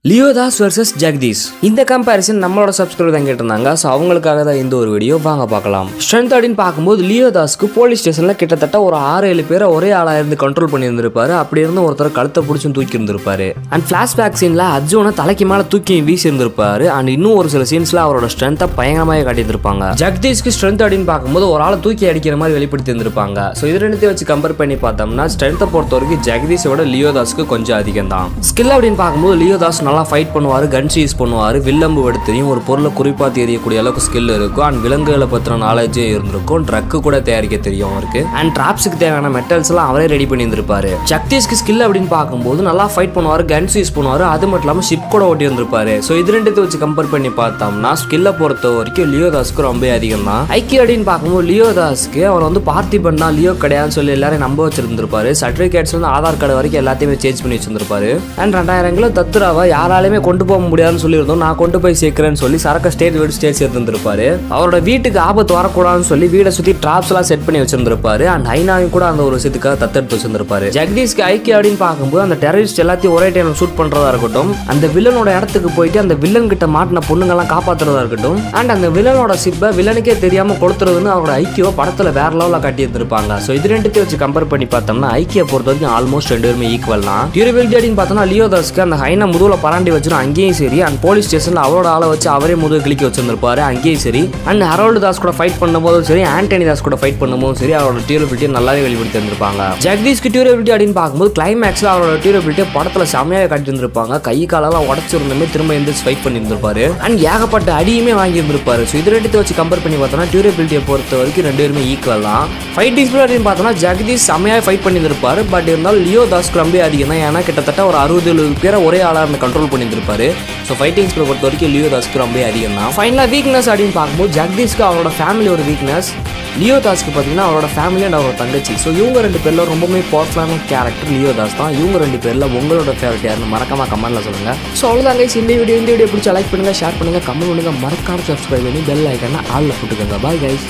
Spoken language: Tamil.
லியோதாஸ் வர்சஸ் ஜெகதீஷ் இந்த கம்பேரிசன் நம்மளோட சப்ஸ்கிரைபர் தான் கேட்டிருந்தாங்க ஸோ அவங்களுக்காக தான் இந்த ஒரு வீடியோ வாங்க பார்க்கலாம் ஸ்ட்ரென்த் அப்படின்னு பார்க்கும்போது லியோதாஸ்க்கு போலீஸ் ஸ்டேஷனில் கிட்டத்தட்ட ஒரு ஆறு ஏழு பேரை ஒரே ஆளாக இருந்து கண்ட்ரோல் பண்ணியிருந்திருப்பாரு அப்படி இருந்து ஒருத்தர் கழுத்தை பிடிச்சும் தூக்கி இருந்திருப்பாரு அண்ட் ஃப்ளாஷ்பேக் சீனில் அர்ஜுனை தலைக்கு மேலே தூக்கி வீசி இருந்திருப்பாரு அண்ட் இன்னும் ஒரு சில சீன்ஸில் அவரோட ஸ்ட்ரென்த்தை பயங்கரமாக காட்டியிருந்திருப்பாங்க ஜெகதீஷ்க்கு ஸ்ட்ரென்த் அப்படின்னு பார்க்கும்போது ஒரு ஆளை தூக்கி அடிக்கிற மாதிரி வெளிப்படுத்தி இருந்திருப்பாங்க ஸோ இது ரெண்டுத்தையும் வச்சு கம்பேர் பண்ணி பார்த்தோம்னா ஸ்ட்ரென்த்தை பொறுத்த வரைக்கும் ஜெகதீஷை விட லியோதாஸ்க்கு கொஞ்சம் அதிகம் தான் ஸ்கில் அப்படின்னு பார்க்கும்போது லியோதாஸ் நல்லா ஃபைட் பண்ணுவார் கன்ஸ் யூஸ் பண்ணுவார் வில்லம்பு எடுத்தையும் ஒரு பொருளை குறிப்பாக தெரியக்கூடிய அளவுக்கு ஸ்கில் இருக்கும் அண்ட் விலங்குகளை பற்றின நாலேஜும் இருந்திருக்கும் ட்ரக்கு கூட தயாரிக்க தெரியும் அவருக்கு அண்ட் ட்ராப்ஸுக்கு தேவையான மெட்டல்ஸ் எல்லாம் அவரே ரெடி பண்ணி இருந்திருப்பாரு ஜக்தீஷ்க்கு ஸ்கில் அப்படின்னு பார்க்கும்போது நல்லா ஃபைட் பண்ணுவார் கன்ஸ் யூஸ் பண்ணுவார் அது மட்டும் இல்லாமல் ஷிப் கூட ஓட்டி இருந்திருப்பாரு ஸோ இது ரெண்டுத்தை வச்சு கம்பேர் பண்ணி பார்த்தோம்னா ஸ்கில்லை பொறுத்த வரைக்கும் லியோதாஸ்க்கு ரொம்ப அதிகம் தான் ஐக்கிய அப்படின்னு பார்க்கும்போது லியோதாஸ்க்கு அவர் வந்து பார்த்திபன் தான் லியோ கிடையாதுன்னு சொல்லி எல்லாரும் நம்ப வச்சிருந்திருப்பாரு சர்டிஃபிகேட்ஸ் வந்து ஆதார் கார்டு வரைக்கும் எல்லாத்தையுமே சேஞ்ச் பண்ணி வச்சிருந்திருப்பாரு அண்ட் ரெண்டாயிரம் கிலோ தத்துராவை யாராலையுமே கொண்டு போக முடியாதுன்னு சொல்லியிருந்தோம் நான் கொண்டு போய் சேர்க்கிறேன்னு சொல்லி சரக்க ஸ்டேட் வீடு ஸ்டேட் சேர்த்துருப்பாரு அவரோட வீட்டுக்கு ஆபத்து வரக்கூடாதுன்னு சொல்லி வீடை சுற்றி ட்ராப்ஸ் எல்லாம் செட் பண்ணி வச்சிருந்திருப்பாரு அண்ட் ஐநாவையும் கூட அந்த ஒரு விஷயத்துக்காக தத்தெடுத்து வச்சிருந்திருப்பாரு ஜெகதீஷ்க்கு ஐக்கிய அப்படின்னு பார்க்கும்போது அந்த டெரரிஸ்ட் எல்லாத்தையும் ஒரே டைம் ஷூட் பண்றதா இருக்கட்டும் அந்த வில்லனோட இடத்துக்கு போயிட்டு அந்த வில்லன் கிட்ட மாட்டின பொண்ணுங்கெல்லாம் காப்பாத்துறதா இருக்கட்டும் அண்ட் அந்த வில்லனோட சிப்பை வில்லனுக்கே தெரியாம கொடுத்துறதுன்னு அவரோட ஐக்கியோ படத்துல வேற லெவலில் காட்டி இருந்திருப்பாங்க ஸோ இது ரெண்டுத்தையும் வச்சு கம்பேர் பண்ணி பார்த்தோம்னா ஐக்கிய பொறுத்த வரைக்கும் ஆல்மோஸ்ட் ரெண்டு பேருமே ஈக்குவல் தான் டியூரபிலிட்டி அப்படின்னு பார்த்தோம்னா லியோதாஸ்க்கு அந்த ஹைனா முதுகுல பராண்டி வச்சிரும் அங்கேயும் சரி அண்ட் போலீஸ் ஸ்டேஷன்ல அவரோட ஆளை வச்சு அவரே முதுகு கிளிக்க வச்சிருந்திருப்பாரு அங்கேயும் சரி அண்ட் ஹரோல்டு தாஸ் கூட ஃபைட் பண்ணும்போதும் சரி ஆண்டனி தாஸ் கூட ஃபைட் பண்ணும்போதும் சரி அவரோட டியூரபிலிட்டி நல்லாவே வெளிப்படுத்தி இருந்திருப்பாங்க ஜெகதீஷ்க்கு டியூரபிலிட்டி அப்படின்னு பார்க்கும்போது கிளைமேக்ஸ்ல அவரோட டியூரபிலிட்டி படத்துல செம்மையாக காட்டி இருந்திருப்பாங்க கை காலெல்லாம் உடச்சிருந்தமே திரும்ப எந்திரிச்சு ஃபைட் பண்ணியிருந்திருப்பாரு அண்ட் ஏகப்பட்ட அடியுமே வாங்கி இருந்திருப்பாரு ஸோ இது ரெண்டுத்தை வச்சு கம்பேர் பண்ணி பார்த்தோம்னா டியூரபிலிட்டியை பொறுத்த வரைக்கும் ரெண்டு பேருமே ஈக்குவல் தான் ஃபைட்டிங் ஸ்பீட் அப்படின்னு பார்த்தோம்னா ஜெகதீஷ் செம்மையாக ஃபைட் பண்ணியிருந்திருப்பாரு பட் இருந்தாலும் லியோ தாஸ்க்கு ரொம்ப அதிகம் தான் ஏன்னா கிட்டத்தட்ட ஒரு அறுபது எழுபது பேரை ஒரே ஆளாக இருந்து கண்ட்ரோல் பண்ணியிருந்திருப்பாரு ஸோ ஃபைட்டிங் ஸ்பீட் பொறுத்த வரைக்கும் லியோ தாஸ்க்கு ரொம்ப அதிகம் தான் ஃபைனலாக வீக்னஸ் அப்படின்னு பார்க்கும்போது ஜெகதீஷ்க்கு அவரோட ஃபேமிலி ஒரு வீக்னஸ் லியோ தாஸ்க்கு பார்த்தீங்கன்னா அவரோட ஃபேமிலி அண்ட் அவரோட தங்கச்சி ஸோ இவங்க ரெண்டு பேரில் ரொம்பவுமே பவர்ஃபுல்லான கேரக்டர் லியோ தாஸ் தான் இவங்க ரெண்டு பேரில் உங்களோட ஃபேவரட் யாருன்னு மறக்காம கமெண்ட்ல சொல்லுங்க ஸோ அவ்வளோதான் guys இந்த வீடியோ இந்த வீடியோ பிடிச்சா லைக் பண்ணுங்க ஷேர் பண்ணுங்க கமெண்ட் பண்ணுங்க மறக்காம சப்ஸ்கிரைப் பண்ணி பெல் ஐக்கனை ஆளில் போட்டுக்கோங்க பாய் கைஸ்